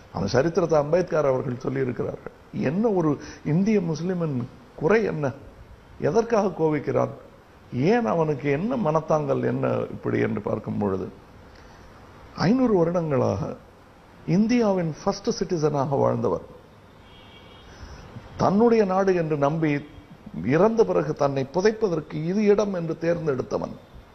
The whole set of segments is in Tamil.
அந்த சரித்திரத்தை அம்பேத்கர் அவர்கள் சொல்லி இருக்கிறார்கள் என்ன ஒரு இந்திய முஸ்லிமின் குறை என்ன எதற்காக கோவிக்கிறான் ஏன் அவனுக்கு என்ன மனத்தாங்கல் என்ன இப்படி என்று பார்க்கும் பொழுது ஐநூறு வருடங்களாக இந்தியாவின் ஃபர்ஸ்ட் சிட்டிசனாக வாழ்ந்தவர் தன்னுடைய நாடு என்று நம்பி இறந்த பிறகு தன்னை புதைப்பதற்கு இது இடம் என்று தேர்ந்தெடுத்தவன்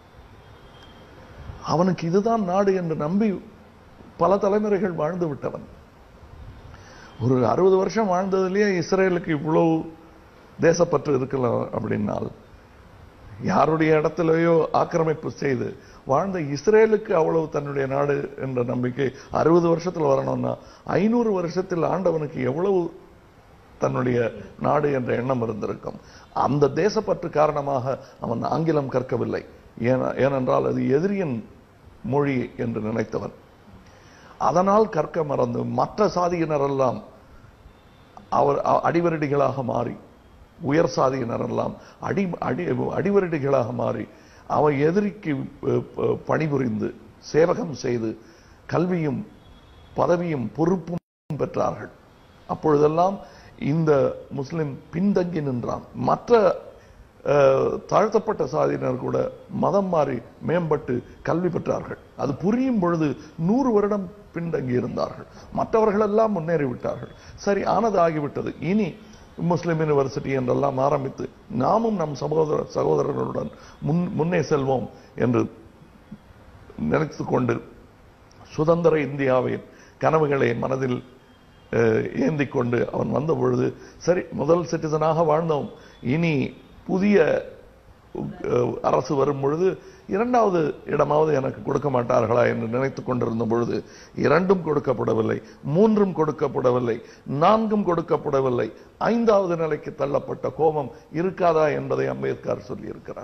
அவனுக்கு இதுதான் நாடு என்று நம்பி பல தலைமுறைகள் வாழ்ந்து விட்டவன் ஒரு அறுபது வருஷம் வாழ்ந்ததுலயே இஸ்ரேலுக்கு இவ்வளவு தேசப்பற்று இருக்கலாம் அப்படின்னால் யாருடைய இடத்திலேயோ ஆக்கிரமிப்பு செய்து வாழ்ந்த இஸ்ரேலுக்கு அவ்வளவு தன்னுடைய நாடு என்ற நம்பிக்கை அறுபது வருஷத்தில் வரணும்னா ஐநூறு வருஷத்தில் ஆண்டவனுக்கு எவ்வளவு தன்னுடைய நாடு என்ற எண்ணம் இருந்திருக்கும் அந்த தேசப்பற்று காரணமாக அவன் ஆங்கிலம் கற்கவில்லை ஏன- ஏனென்றால் அது எதிரியின் மொழி என்று நினைத்தவன் அதனால் கற்க மறந்து மற்ற சாதியினரெல்லாம் அவர் அ- அடிவரடிகளாக மாறி உயர் சாதியினரெல்லாம் அடி அடி அடிவரடிகளாக மாறி அவன் எதிரிக்கு அஹ், ப- பணிபுரிந்து சேவகம் செய்து கல்வியும் பதவியும் பொறுப்பும் பெற்றார்கள் அப்பொழுதெல்லாம் இந்த முஸ்லிம் பின்தங்கி நின்றான் மற்ற அஹ், தாழ்த்தப்பட்ட சாதியினர் கூட மதம் மாறி மேம்பட்டு கல்வி பெற்றார்கள் அது புரியும் பொழுது நூறு வருடம் பின்தங்கி இருந்தார்கள் மற்றவர்கள் எல்லாம் முன்னேறி விட்டார்கள் சரி ஆனது ஆகிவிட்டது இனி முஸ்லிம் யூனிவர்சிட்டி என்றெல்லாம் ஆரம்பித்து நாமும் நம் சகோதர சகோதரர்களுடன் முன் முன்னே செல்வோம் என்று நினைத்துக் கொண்டு சுதந்திர இந்தியாவின் கனவுகளை மனதில் அஹ், ஏந்திக் கொண்டு அவன் வந்த பொழுது சரி முதல் சிட்டிசனாக வாழ்ந்தோம் இனி புதிய அஹ், அரசு வரும் பொழுது இரண்டாவது இடமாவது எனக்கு கொடுக்க மாட்டார்களா என்று நினைத்துக் கொண்டிருந்த பொழுது இரண்டும் கொடுக்கப்படவில்லை மூன்றும் கொடுக்கப்படவில்லை நான்கும் கொடுக்கப்படவில்லை ஐந்தாவது நிலைக்கு தள்ளப்பட்ட கோபம் இருக்காதா என்பதை அம்பேத்கர் சொல்லியிருக்கிறார்